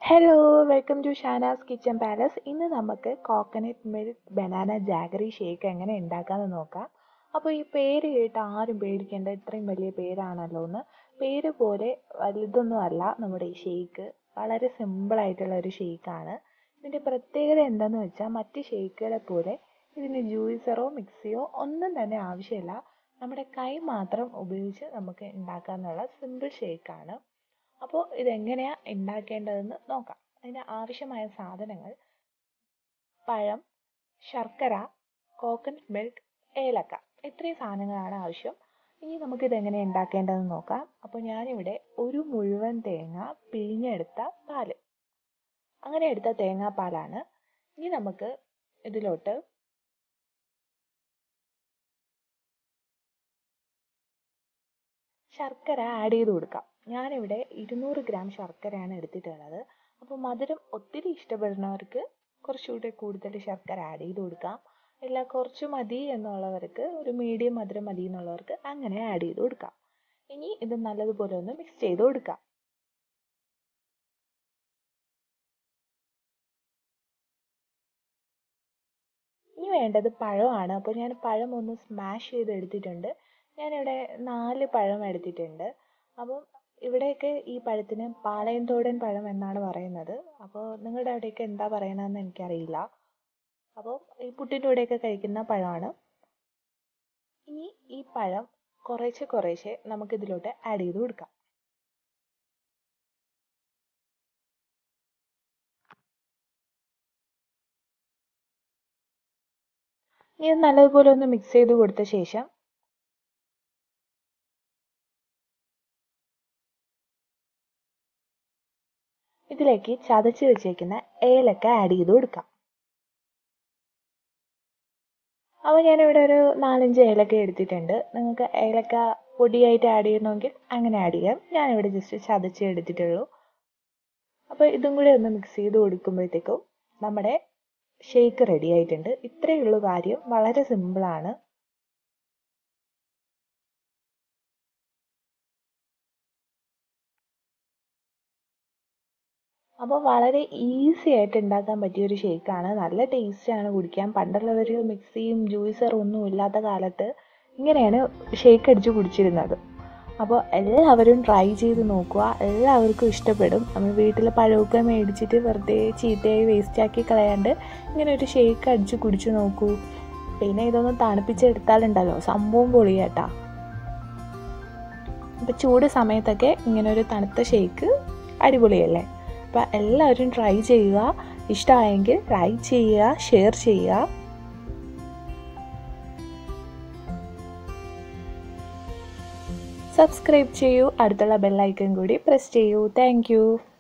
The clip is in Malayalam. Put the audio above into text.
hello welcome to Shanaz kitchen palace ഇന്ന് നമുക്ക് coconut milk banana jaggery shake എങ്ങനെ ഉണ്ടാക്കാമെന്ന് നോക്കാം അപ്പോൾ ഈ പേര് കേട്ട് ആരും പേടിക്കേണ്ട ഇത്രയും വലിയ പേരാണല്ലോ എന്ന് പേര് പോലെ വലുതൊന്നും അല്ല നമ്മുടെ ഈ ഷേക്ക് വളരെ സിമ്പിളായിട്ടുള്ള ഒരു ഷേക്കാണ് ഇതിൻ്റെ പ്രത്യേകത എന്താണെന്ന് വെച്ചാൽ മറ്റ് ഷേക്കുകളെ പോലെ ഇതിന് ജ്യൂസറോ മിക്സിയോ ഒന്നും തന്നെ ആവശ്യമില്ല നമ്മുടെ കൈ മാത്രം ഉപയോഗിച്ച് നമുക്ക് ഉണ്ടാക്കാമെന്നുള്ള സിമ്പിൾ ഷേക്കാണ് അപ്പോൾ ഇതെങ്ങനെയാണ് ഉണ്ടാക്കേണ്ടതെന്ന് നോക്കാം അതിന് ആവശ്യമായ സാധനങ്ങൾ പഴം ശർക്കര കോക്കനട്ട് മിൽക്ക് ഏലക്ക ഇത്രയും സാധനങ്ങളാണ് ആവശ്യം ഇനി നമുക്കിത് എങ്ങനെ ഉണ്ടാക്കേണ്ടതെന്ന് നോക്കാം അപ്പോൾ ഞാനിവിടെ ഒരു മുഴുവൻ തേങ്ങ പിഴിഞ്ഞെടുത്ത പാല് അങ്ങനെ എടുത്ത തേങ്ങാപ്പാലാണ് ഇനി നമുക്ക് ഇതിലോട്ട് ശർക്കര ആഡ് ചെയ്ത് കൊടുക്കാം ഞാനിവിടെ ഇരുന്നൂറ് ഗ്രാം ശർക്കരയാണ് എടുത്തിട്ടുള്ളത് അപ്പോൾ മധുരം ഒത്തിരി ഇഷ്ടപ്പെടുന്നവർക്ക് കുറച്ചുകൂടെ കൂടുതൽ ശർക്കര ആഡ് ചെയ്ത് കൊടുക്കാം ഇല്ല കുറച്ച് മതി എന്നുള്ളവർക്ക് ഒരു മീഡിയം മധുരം മതി എന്നുള്ളവർക്ക് അങ്ങനെ ആഡ് ചെയ്ത് കൊടുക്കാം ഇനി ഇത് നല്ലതുപോലെ ഒന്ന് മിക്സ് ചെയ്ത് കൊടുക്കാം ഇനി വേണ്ടത് പഴമാണ് അപ്പോൾ ഞാൻ പഴം ഒന്ന് സ്മാഷ് ചെയ്ത് എടുത്തിട്ടുണ്ട് ഞാനിവിടെ നാല് പഴം എടുത്തിട്ടുണ്ട് അപ്പം ഇവിടെയൊക്കെ ഈ പഴത്തിന് പാളയംതോടൻ പഴം എന്നാണ് പറയുന്നത് അപ്പോൾ നിങ്ങളുടെ അവിടെയൊക്കെ എന്താ പറയണതെന്ന് എനിക്കറിയില്ല അപ്പോൾ ഈ പുട്ടിൻ്റെ കൂടെയൊക്കെ കഴിക്കുന്ന പഴമാണ് ഇനി ഈ പഴം കുറേശ്ശെ കുറേശ്ശെ നമുക്കിതിലോട്ട് ആഡ് ചെയ്ത് കൊടുക്കാം ഇനി ഇത് നല്ലതുപോലെ ഒന്ന് മിക്സ് ചെയ്ത് കൊടുത്ത ശേഷം ഇതിലേക്ക് ചതച്ച് വെച്ചേക്കുന്ന ഏലക്ക ആഡ് ചെയ്ത് കൊടുക്കാം അപ്പോൾ ഞാനിവിടെ ഒരു നാലഞ്ച് ഏലക്ക എടുത്തിട്ടുണ്ട് നിങ്ങൾക്ക് ഏലക്ക പൊടിയായിട്ട് ആഡ് ചെയ്യണമെങ്കിൽ അങ്ങനെ ആഡ് ചെയ്യാം ഞാനിവിടെ ജസ്റ്റ് ചതച്ച് എടുത്തിട്ടുള്ളൂ അപ്പോൾ ഇതും കൂടി ഒന്ന് മിക്സ് ചെയ്ത് കൊടുക്കുമ്പോഴത്തേക്കും നമ്മുടെ ഷേക്ക് റെഡി ആയിട്ടുണ്ട് ഇത്രയേ ഉള്ളൂ കാര്യം വളരെ സിമ്പിളാണ് അപ്പോൾ വളരെ ഈസി ആയിട്ട് ഉണ്ടാക്കാൻ പറ്റിയ ഒരു ഷേക്കാണ് നല്ല ടേസ്റ്റാണ് കുടിക്കാൻ പണ്ടുള്ളവർ മിക്സിയും ജ്യൂസറും ഒന്നും ഇല്ലാത്ത കാലത്ത് ഇങ്ങനെയാണ് ഷേക്ക് അടിച്ച് കുടിച്ചിരുന്നത് അപ്പോൾ എല്ലാവരും ട്രൈ ചെയ്ത് നോക്കുക എല്ലാവർക്കും ഇഷ്ടപ്പെടും നമ്മൾ വീട്ടിൽ പഴമൊക്കെ മേടിച്ചിട്ട് വെറുതെ ചീത്തയായി വേസ്റ്റാക്കി കളയാണ്ട് ഇങ്ങനെ ഒരു ഷേക്ക് അടിച്ച് കുടിച്ച് നോക്കൂ പിന്നെ ഇതൊന്ന് തണുപ്പിച്ചെടുത്താലുണ്ടല്ലോ സംഭവം പൊളിയാട്ടാ അപ്പോൾ ചൂട് സമയത്തൊക്കെ ഇങ്ങനെ ഒരു തണുത്ത ഷേക്ക് അടിപൊളിയല്ലേ അപ്പോൾ എല്ലാവരും ട്രൈ ചെയ്യുക ഇഷ്ടമായെങ്കിൽ ലൈക്ക് ചെയ്യുക ഷെയർ ചെയ്യുക സബ്സ്ക്രൈബ് ചെയ്യൂ അടുത്തുള്ള ബെല്ലൈക്കൺ കൂടി പ്രസ് ചെയ്യൂ താങ്ക്